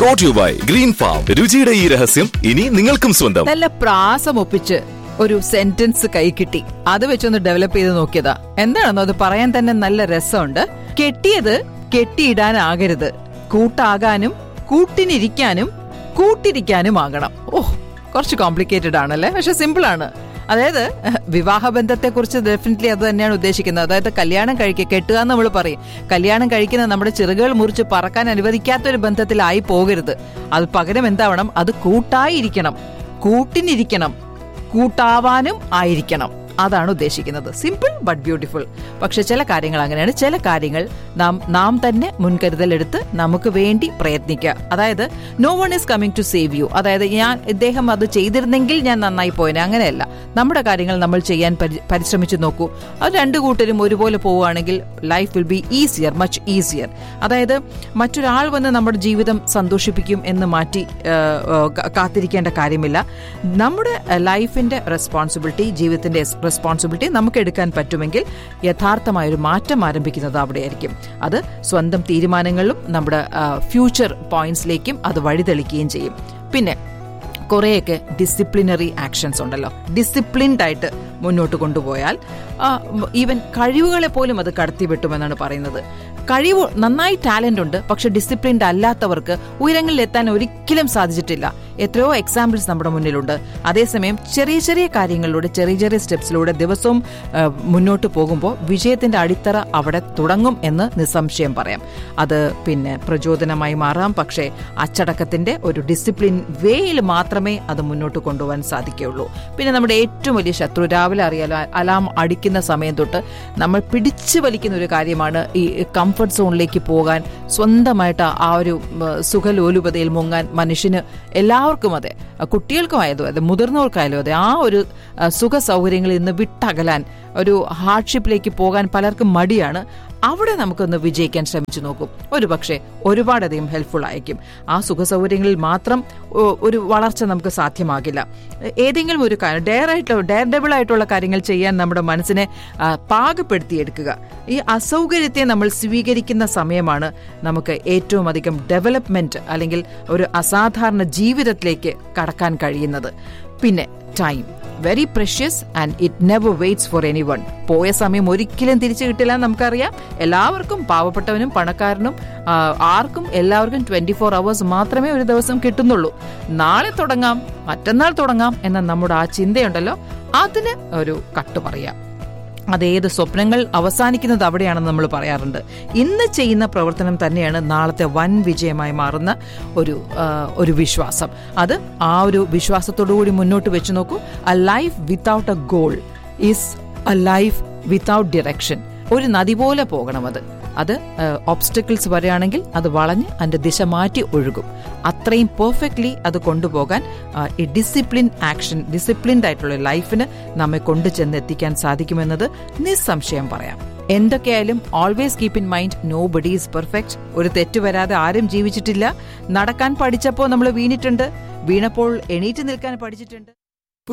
brought you by Green Farm രുചിയുടെ ഈ രഹസ്യം ഇനി നിങ്ങൾക്കും സ്വന്തം നല്ല പ്രാസം ഒപ്പിച്ച് ഒരു സെന്റൻസ് കൈ കിട്ടി അത് വെച്ചൊന്ന് ഡെവലപ്പ് ചെയ്ത് നോക്കിയതാ എന്താണെന്നോ അത് പറയാൻ തന്നെ നല്ല രസമുണ്ട് കെട്ടിയത് കെട്ടിയിടാനാകരുത് കൂട്ടാകാനും കൂട്ടിനിരിക്കാനും കൂട്ടിരിക്കാനും ആകണം ഓ കുറച്ച് കോംപ്ലിക്കേറ്റഡ് ആണല്ലേ പക്ഷെ സിമ്പിൾ ആണ് അതായത് വിവാഹബന്ധത്തെ കുറിച്ച് ഡെഫിനറ്റ്ലി അത് തന്നെയാണ് ഉദ്ദേശിക്കുന്നത് അതായത് കല്യാണം കഴിക്കുക കെട്ടുക എന്ന് നമ്മൾ പറയും കല്യാണം കഴിക്കുന്ന നമ്മുടെ ചിറകുകൾ മുറിച്ച് പറക്കാൻ അനുവദിക്കാത്ത ഒരു ബന്ധത്തിലായി പോകരുത് അത് പകരം എന്താവണം അത് കൂട്ടായിരിക്കണം കൂട്ടിനിരിക്കണം കൂട്ടാവാനും ആയിരിക്കണം അതാണ് ഉദ്ദേശിക്കുന്നത് സിമ്പിൾ ബട്ട് ബ്യൂട്ടിഫുൾ പക്ഷെ ചില കാര്യങ്ങൾ അങ്ങനെയാണ് ചില കാര്യങ്ങൾ നാം നാം തന്നെ മുൻകരുതൽ എടുത്ത് നമുക്ക് വേണ്ടി പ്രയത്നിക്കുക അതായത് no one is coming to save you അതായത് ഞാൻ ഇദ്ദേഹം അത് ചെയ്തിരുന്നെങ്കിൽ ഞാൻ നന്നായി പോയേനെ അങ്ങനെയല്ല നമ്മുടെ കാര്യങ്ങൾ നമ്മൾ ചെയ്യാൻ പരി- പരിശ്രമിച്ചു നോക്കൂ അത് രണ്ടു കൂട്ടരും ഒരുപോലെ പോവുകയാണെങ്കിൽ life will be easier much easier അതായത് മറ്റൊരാൾ വന്ന് നമ്മുടെ ജീവിതം സന്തോഷിപ്പിക്കും എന്ന് മാറ്റി ആ, ആ, കാ- കാത്തിരിക്കേണ്ട കാര്യമില്ല നമ്മുടെ ലൈഫിന്റെ റെസ്പോൺസിബിലിറ്റി ജീവിതത്തിന്റെ റെസ്പോൺസിബിലിറ്റി നമുക്ക് എടുക്കാൻ പറ്റുമെങ്കിൽ യഥാർത്ഥമായ ഒരു മാറ്റം ആരംഭിക്കുന്നത് അവിടെയായിരിക്കും അത് സ്വന്തം തീരുമാനങ്ങളിലും നമ്മുടെ ഫ്യൂച്ചർ പോയിന്റ്സിലേക്കും അത് വഴിതെളിക്കുകയും ചെയ്യും പിന്നെ കുറേയൊക്കെ ഡിസിപ്ലിനറി ആക്ഷൻസ് ഉണ്ടല്ലോ ഡിസിപ്ലിൻഡ് ആയിട്ട് മുന്നോട്ട് കൊണ്ടുപോയാൽ ഈവൻ കഴിവുകളെ പോലും അത് കടത്തിവെട്ടുമെന്നാണ് പറയുന്നത് കഴിവ് നന്നായി ടാലന്റ് ഉണ്ട് പക്ഷെ ഡിസിപ്ലിൻഡ് അല്ലാത്തവർക്ക് ഉയരങ്ങളിൽ എത്താൻ ഒരിക്കലും സാധിച്ചിട്ടില്ല എത്രയോ എക്സാമ്പിൾസ് നമ്മുടെ മുന്നിലുണ്ട് അതേസമയം ചെറിയ ചെറിയ കാര്യങ്ങളിലൂടെ ചെറിയ ചെറിയ സ്റ്റെപ്സിലൂടെ ദിവസവും ആ, മുന്നോട്ട് പോകുമ്പോൾ വിജയത്തിന്റെ അടിത്തറ അവിടെ തുടങ്ങും എന്ന് നിസ്സംശയം പറയാം അത് പിന്നെ പ്രചോദനമായി മാറാം പക്ഷേ അച്ചടക്കത്തിന്റെ ഒരു ഡിസിപ്ലിൻ വേയിൽ മാത്രമേ അത് മുന്നോട്ട് കൊണ്ടുപോകാൻ സാധിക്കുകയുള്ളൂ പിന്നെ നമ്മുടെ ഏറ്റവും വലിയ ശത്രു രാവിലെ അറിയാലോ അലാം അടിക്കുന്ന സമയം തൊട്ട് നമ്മൾ പിടിച്ചു വലിക്കുന്ന ഒരു കാര്യമാണ് ഈ കംഫർട്ട് സോണിലേക്ക് പോകാൻ സ്വന്തമായിട്ട് ആ ഒരു ഉം, സുഖലോലുപതയിൽ മുങ്ങാൻ മനുഷ്യന് എല്ലാവർക്കും അതെ കുട്ടികൾക്കുമായതും അതെ മുതിർന്നവർക്കായാലും അതെ ആ ഒരു ആ, സുഖ സൗകര്യങ്ങളിൽ നിന്ന് വിട്ടകലാൻ ഒരു ഹാർഡ്ഷിപ്പിലേക്ക് പോകാൻ പലർക്കും മടിയാണ് അവിടെ നമുക്കൊന്ന് വിജയിക്കാൻ ശ്രമിച്ചു നോക്കും ഒരു പക്ഷേ ഒരുപാടധികം ഹെൽപ്ഫുൾ ആയിരിക്കും ആ സുഖ സൗകര്യങ്ങളിൽ മാത്രം ഒ- ഒരു വളർച്ച നമുക്ക് സാധ്യമാകില്ല ഏതെങ്കിലും ഒരു കാര്യം ഡെയർ ആയിട്ടുള്ള ഡെയർ ഡബിൾ ആയിട്ടുള്ള കാര്യങ്ങൾ ചെയ്യാൻ നമ്മുടെ മനസ്സിനെ ആ, പാകപ്പെടുത്തിയെടുക്കുക ഈ അസൗകര്യത്തെ നമ്മൾ സ്വീകരിക്കുന്ന സമയമാണ് നമുക്ക് ഏറ്റവും അധികം ഡെവലപ്മെന്റ് അല്ലെങ്കിൽ ഒരു അസാധാരണ ജീവിതത്തിലേക്ക് കടക്കാൻ കഴിയുന്നത് പിന്നെ time very precious and it never waits for anyone പോയ സമയം ഒരിക്കലും തിരിച്ചു കിട്ടില്ല എന്ന് നമുക്കറിയാം എല്ലാവർക്കും പാവപ്പെട്ടവനും പണക്കാരനും ആ, ആർക്കും എല്ലാവർക്കും ട്വന്റി ഫോർ അവേഴ്സ് മാത്രമേ ഒരു ദിവസം കിട്ടുന്നുള്ളൂ നാളെ തുടങ്ങാം മറ്റന്നാൾ തുടങ്ങാം എന്ന നമ്മുടെ ആ ചിന്തയുണ്ടല്ലോ അതിന് ഒരു കട്ട് പറയാം അതേത് സ്വപ്നങ്ങൾ അവസാനിക്കുന്നത് അവിടെയാണെന്ന് നമ്മൾ പറയാറുണ്ട് ഇന്ന് ചെയ്യുന്ന പ്രവർത്തനം തന്നെയാണ് നാളത്തെ വൻ വിജയമായി മാറുന്ന ഒരു ആ, ഒരു വിശ്വാസം അത് ആ ഒരു വിശ്വാസത്തോടു കൂടി മുന്നോട്ട് വെച്ച് നോക്കൂ a life without a goal is a life without direction ഒരു നദി പോലെ പോകണം അത് അത് ഓബ്സ്റ്റക്കിൾസ് വരികയാണെങ്കിൽ അത് വളഞ്ഞ് അതിന്റെ ദിശ മാറ്റി ഒഴുകും അത്രയും പെർഫെക്റ്റ്ലി അത് കൊണ്ടുപോകാൻ ആ, ഈ ഡിസിപ്ലിൻ ആക്ഷൻ ഡിസിപ്ലിൻഡ് ആയിട്ടുള്ള ലൈഫിന് നമ്മെ കൊണ്ടു ചെന്ന് എത്തിക്കാൻ സാധിക്കുമെന്നത് നിസ്സംശയം പറയാം എന്തൊക്കെയായാലും always keep in mind nobody is perfect ഒരു തെറ്റ് വരാതെ ആരും ജീവിച്ചിട്ടില്ല നടക്കാൻ പഠിച്ചപ്പോൾ നമ്മൾ വീണിട്ടുണ്ട് വീണപ്പോൾ എണീറ്റ് നിൽക്കാൻ പഠിച്ചിട്ടുണ്ട്